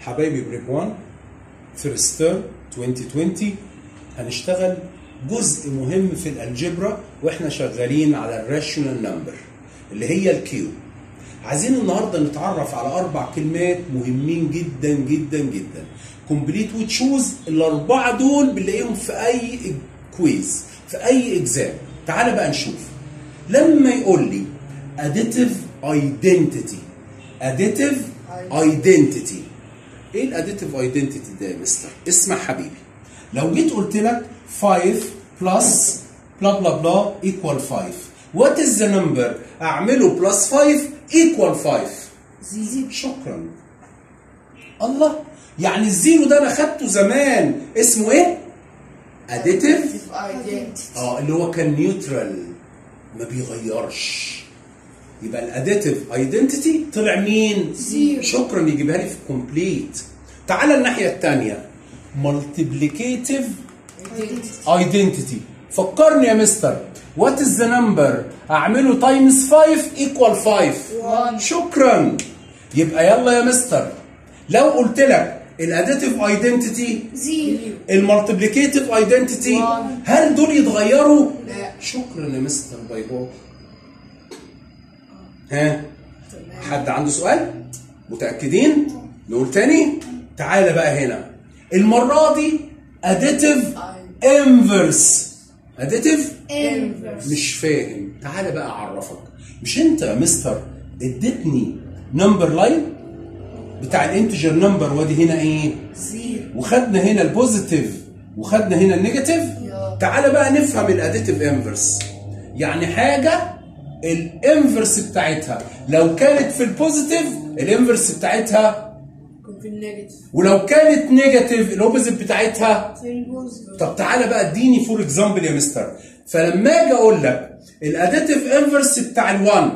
حبايبي بريب 1 فيرست تيرم 2020 هنشتغل جزء مهم في الالجبرا واحنا شغالين على الراشونال نمبر اللي هي الكيو عايزين النهارده نتعرف على اربع كلمات مهمين جدا جدا جدا كومبليت وتشوز الاربعه دول بنلاقيهم في اي كويز في اي اكزام تعال بقى نشوف لما يقول لي additive identity additive identity ايه الاديتيف ايدنتيتي ده يا مستر اسمع حبيبي لو جيت قلت لك 5 بلس بلا بلا بلا ايكوال 5 وات از ذا نمبر اعمله بلس 5 ايكوال 5 زيزي شكرا الله يعني الزيرو ده انا خدته زمان اسمه ايه اديتيف ايدنتي اه اللي هو كان نيوترال ما بيغيرش يبقى الاديتيف ايدنتيتي طلع مين؟ زيرو. شكرا يجيبها لي في كومبليت تعال الناحيه الثانيه مالتيبليكيتيف ايدنتيتي فكرني يا مستر وات از ذا نمبر اعمله تايمز 5 ايكوال 5 1 شكرا يبقى يلا يا مستر لو قلت لك الاديتيف ايدنتيتي زيرو المالتيبليكيتيف ايدنتيتي One. هل دول يتغيروا؟ لا شكرا يا مستر باي باي ها حد عنده سؤال؟ متأكدين؟ نقول تاني؟ تعالى بقى هنا المرة دي اديتيف انفرس اديتيف انفرس مش فاهم تعالى بقى اعرفك مش انت يا مستر اديتني نمبر لاين بتاع الانتجر نمبر وادي هنا ايه زيرو وخدنا هنا البوزيتيف وخدنا هنا النيجاتيف يا. تعالى بقى نفهم الاديتيف انفرس يعني حاجه الانفرس بتاعتها لو كانت في البوزيتيف الانفرس بتاعتها كنت في النيجاتيف ولو كانت نيجاتيف الاوبوزيت بتاعتها في البوزيتيف طب تعالى بقى اديني فور اكزامبل يا مستر فلما اجي اقول لك الاديتيف انفرس بتاع ال1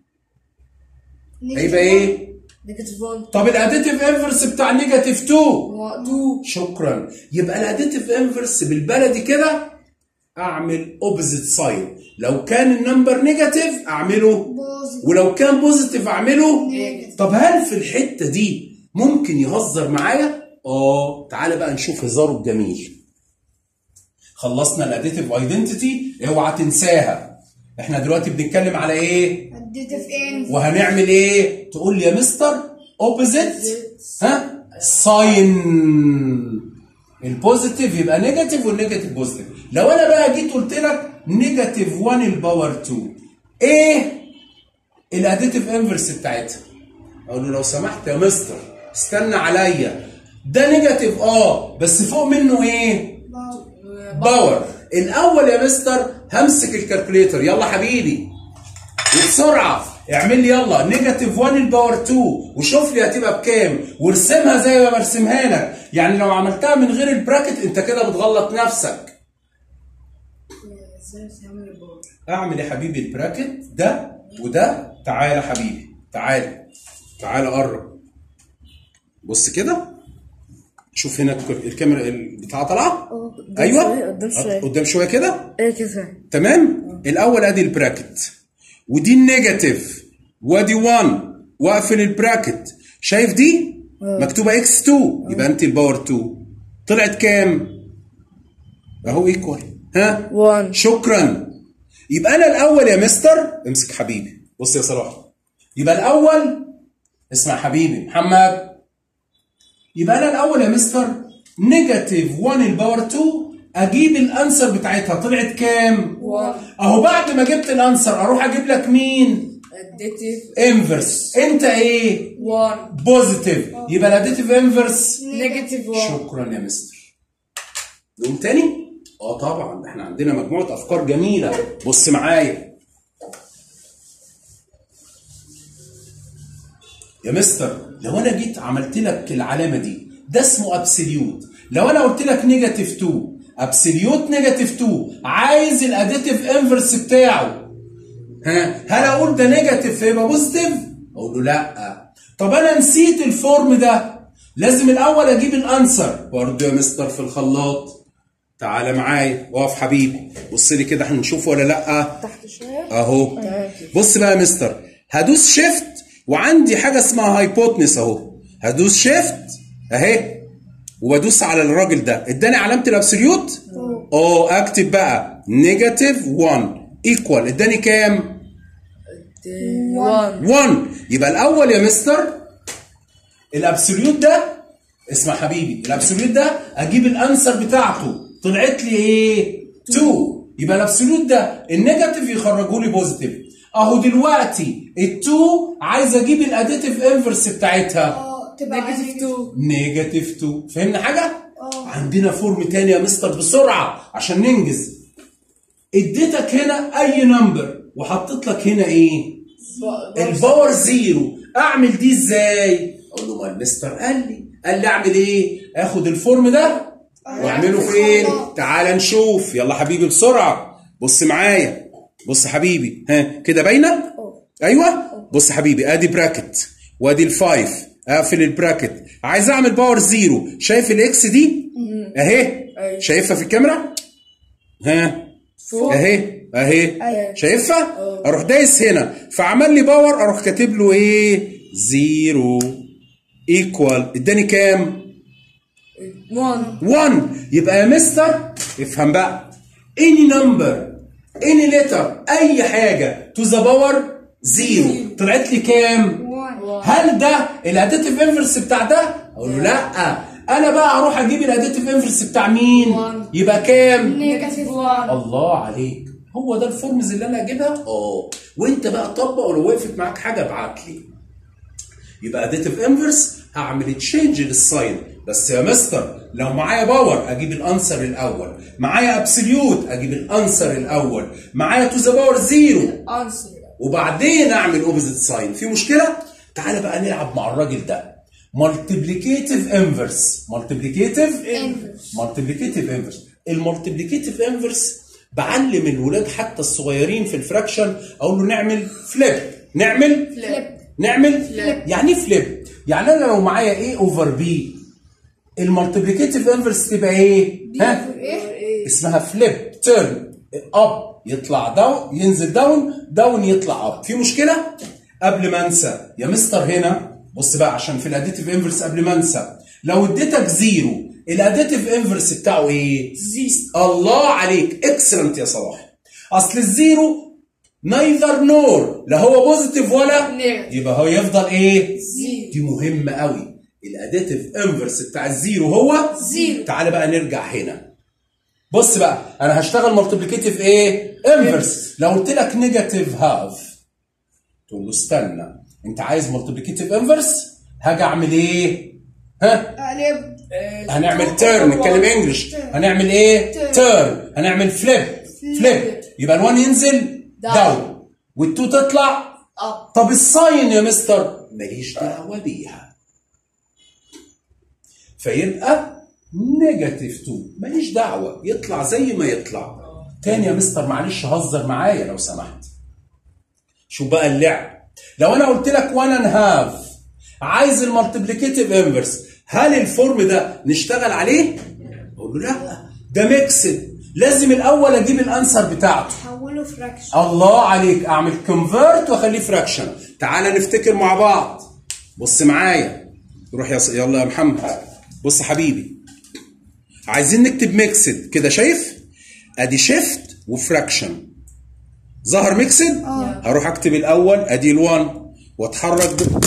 هيبقى ايه؟ نيجاتيف 1 طب الاديتيف انفرس بتاع نيجاتيف 2 2 شكرا يبقى الاديتيف انفرس بالبلدي كده اعمل اوبوزيت ساين لو كان النمبر نيجاتيف اعمله بوزيتيف ولو كان بوزيتيف اعمله نيجاتيف طب هل في الحته دي ممكن يهزر معايا اه تعالى بقى نشوف هزاره الجميل خلصنا الاديتيف ايدنتيتي اوعى تنساها احنا دلوقتي بنتكلم على ايه اديتيف ان وهنعمل ايه تقول لي يا مستر اوبوزيت ها ساين البوزيتيف يبقى نيجاتيف والنيجاتيف بوزيتيف لو انا بقى جيت قلت لك نيجاتيف 1 الباور 2 ايه الاديتيف انفرس بتاعتها اقول له لو سمحت يا مستر استنى عليا ده نيجاتيف اه بس فوق منه ايه باور الاول يا مستر همسك الكالكوليتر يلا حبيبي وبسرعه اعمل لي يلا نيجاتيف 1 الباور 2 وشوف لي هتبقى بكام وارسمها زي ما برسمها لك يعني لو عملتها من غير البراكت انت كده بتغلط نفسك ازاي تعمل الباور اعمل يا حبيبي البراكت ده وده تعالى يا حبيبي تعالى تعالى قرب بص كده شوف هنا الك- الكاميرا البتاع طالعه قدام ايوه شوية، قدام شوية. قدام شويه كده ايه كده تمام الاول ادي البراكت ودي النيجاتيف وادي 1 واقفل البراكت شايف دي مكتوبه اكس 2 يبقى انت الباور 2 طلعت كام اهو ايكوال ها 1 شكرا يبقى انا الاول يا مستر امسك حبيبي بص يا صلاح يبقى الاول اسمع حبيبي محمد يبقى انا الاول يا مستر نيجاتيف 1 الباور 2 اجيب الانسر بتاعتها طلعت كام 1 اهو بعد ما جبت الانسر اروح اجيب لك مين اديتيف انفرس انت ايه 1 بوزيتيف يبقى الاديتيف انفرس نيجاتيف 1 شكرا يا مستر نقوم تاني اه طبعا احنا عندنا مجموعه افكار جميله بص معايا يا مستر لو انا جيت عملت لك العلامه دي ده اسمه ابسوليوت لو انا قلت لك نيجاتيف 2 ابسوليوت نيجاتيف 2 عايز الاديتيف انفرس بتاعه ها هل اقول ده نيجاتيف فيبقى بوزيتيف اقول له لا طب انا نسيت الفورم ده لازم الاول اجيب الانسر برضه يا مستر في الخلاط تعالى معايا واقف حبيبي بص لي كده هنشوف ولا لا تحت شويه اهو بص بقى يا مستر هدوس شيفت وعندي حاجه اسمها هايبوتنس اهو هدوس شيفت اهي وبدوس على الراجل ده اداني علامه الابسوليوت اه اكتب بقى نيجاتيف 1 ايكوال اداني كام 1 1 يبقى الاول يا مستر الابسوليوت ده اسمع حبيبي الابسوليوت ده اجيب الانسر بتاعته طلعت لي ايه 2 يبقى الابسوليوت ده النيجاتيف يخرجوا لي بوزيتيف اهو دلوقتي ال2 عايز اجيب الاديتيف انفرس بتاعتها اه تبقى نيجاتيف 2 نيجاتيف 2 فهمنا حاجه اه. عندنا فورم تاني يا مستر بسرعه عشان ننجز اديتك هنا اي نمبر وحطيت لك هنا ايه الباور زيرو اعمل دي ازاي اقول له ما المستر قال لي قال لي اعمل ايه اخد الفورم ده واعمله فين تعال نشوف يلا حبيبي بسرعه بص معايا بص حبيبي ها كده باينه ايوه بص حبيبي ادي براكت وادي الفايف اقفل البراكت عايز اعمل باور زيرو شايف الاكس دي اهي أيوة. شايفها في الكاميرا ها فوق اهي اهي أيوة. شايفها اروح دايس هنا فعمل لي باور اروح كاتب له ايه زيرو ايكوال اداني كام 1 1 يبقى يا مستر افهم بقى any number any letter اي حاجه to the power زيرو طلعت لي كام 1 هل ده الاديتيف انفرس بتاع ده اقول له لا انا بقى اروح اجيب الاديتيف انفرس بتاع مين One. يبقى كام نيجاتيف 1 الله عليك هو ده الفورمز اللي انا اجيبها اه وانت بقى طبق ولو وقفت معاك حاجه ابعت لي يبقى اديتيف انفرس هعمل تشينج للساين بس يا مستر لو معايا باور اجيب الانسر الاول معايا ابسوليوت اجيب الانسر الاول معايا تو ذا باور زيرو انسر وبعدين اعمل اوبوزيت ساين في مشكله تعالى بقى نلعب مع الراجل ده مالتيبليكيتيف انفرس مالتيبليكيتيف Inverse. مالتيبليكيتيف انفرس المالتيبليكيتيف انفرس بعلم الولاد حتى الصغيرين في الفراكشن اقول له نعمل فليب نعمل فليب نعمل Flip. يعني ايه فليب يعني انا لو معايا ايه اوفر بي المالتيبليكيتيف انفرس تبقى ايه ها ايه اسمها فليب تيرن اب يطلع داون ينزل داون داون يطلع اب في مشكله قبل ما انسى يا مستر هنا بص بقى عشان في الاديتيف انفرس قبل ما انسى لو اديتك زيرو الاديتيف انفرس بتاعه ايه زيرو الله عليك اكسلنت يا صلاح اصل الزيرو نايذر نور لا هو بوزيتيف ولا Negative. يبقى هو يفضل ايه زيرو دي مهمة قوي الاديتيف انفرس بتاع الزيرو هو زيرو. تعالى بقى نرجع هنا بص بقى انا هشتغل مالتيبليكيتيف ايه انفرس لو قلت لك نيجاتيف هاف تقول له استنى انت عايز مالتيبليكيتيف انفرس هاجي اعمل ايه ها قلب هنعمل تيرن نتكلم انجلش هنعمل ايه Turn. تيرن هنعمل فليب فليب يبقى ال1 ينزل Down. داون وال2 تطلع اب طب الساين يا مستر ماليش دعوه بيها فيبقى نيجاتيف 2 ماليش دعوه يطلع زي ما يطلع تاني يا مستر معلش هزر معايا لو سمحت شو بقى اللعب لو انا قلت لك 1 and هاف عايز المالتيبليكيتيف انفرس هل الفورم ده نشتغل عليه اقول له لا ده ميكسد لازم الاول اجيب الانسر بتاعته حوله فراكشن الله عليك اعمل كونفرت واخليه فراكشن تعالى نفتكر مع بعض بص معايا روح يا ص... يلا يا محمد بص حبيبي عايزين نكتب ميكسد كده شايف ادي شيفت وفراكشن ظهر ميكسد هروح اكتب الاول ادي ال1 واتحرك ب...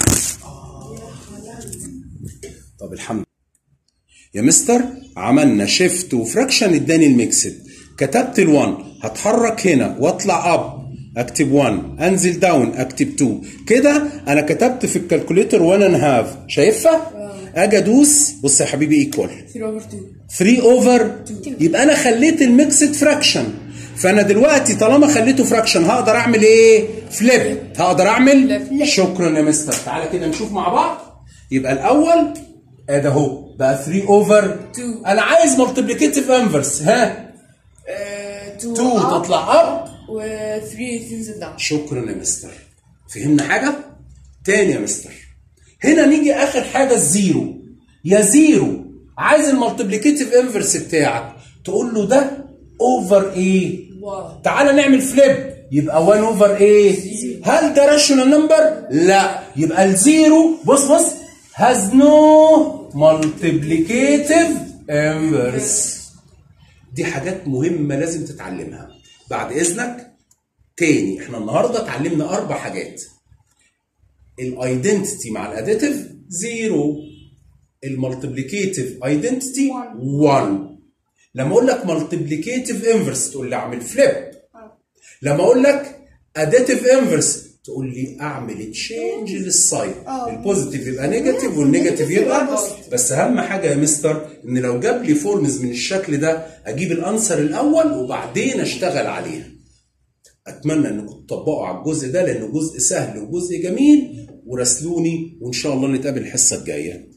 طب الحمد يا مستر عملنا شيفت وفراكشن اداني الميكسد كتبت ال1 هتحرك هنا واطلع اب اكتب 1 انزل داون اكتب 2 كده انا كتبت في الكالكوليتر 1 and هاف شايفها اجي ادوس بص يا حبيبي ايكوال 3 اوفر 2 3 اوفر يبقى انا خليت الميكسد فراكشن فانا دلوقتي طالما خليته فراكشن هقدر اعمل ايه فليب هقدر اعمل Flip. شكرا يا مستر تعالى كده نشوف مع بعض يبقى الاول ادي اهو بقى 3 اوفر Two. انا عايز مالتيبليكيتيف انفرس ها 2 2 تطلع اب و 3 تنزل داون شكرا يا مستر فهمنا حاجه تاني يا مستر هنا نيجي اخر حاجه الزيرو يا زيرو عايز المالتيبليكيتيف انفرس بتاعك تقول له ده اوفر ايه واو تعالى نعمل فليب يبقى 1 اوفر ايه هل ده راشونال نمبر لا يبقى الزيرو بص بص has no multiplicative inverse دي حاجات مهمة لازم تتعلمها بعد إذنك تاني احنا النهاردة اتعلمنا أربع حاجات الايدنتيتي مع الاديتيف زيرو المالتيبليكيتيف ايدنتيتي 1 لما اقول لك مالتيبليكيتيف انفرس تقول لي اعمل فليب لما اقول لك اديتيف انفرس تقول لي اعمل تشينج للساين آه. البوزيتيف يبقى نيجاتيف والنيجاتيف يبقى positive. بس اهم حاجه يا مستر ان لو جاب لي فورمز من الشكل ده اجيب الانسر الاول وبعدين اشتغل عليها اتمنى انكم تطبقوا على الجزء ده لانه جزء سهل وجزء جميل وراسلوني وان شاء الله نتقابل الحصه الجايه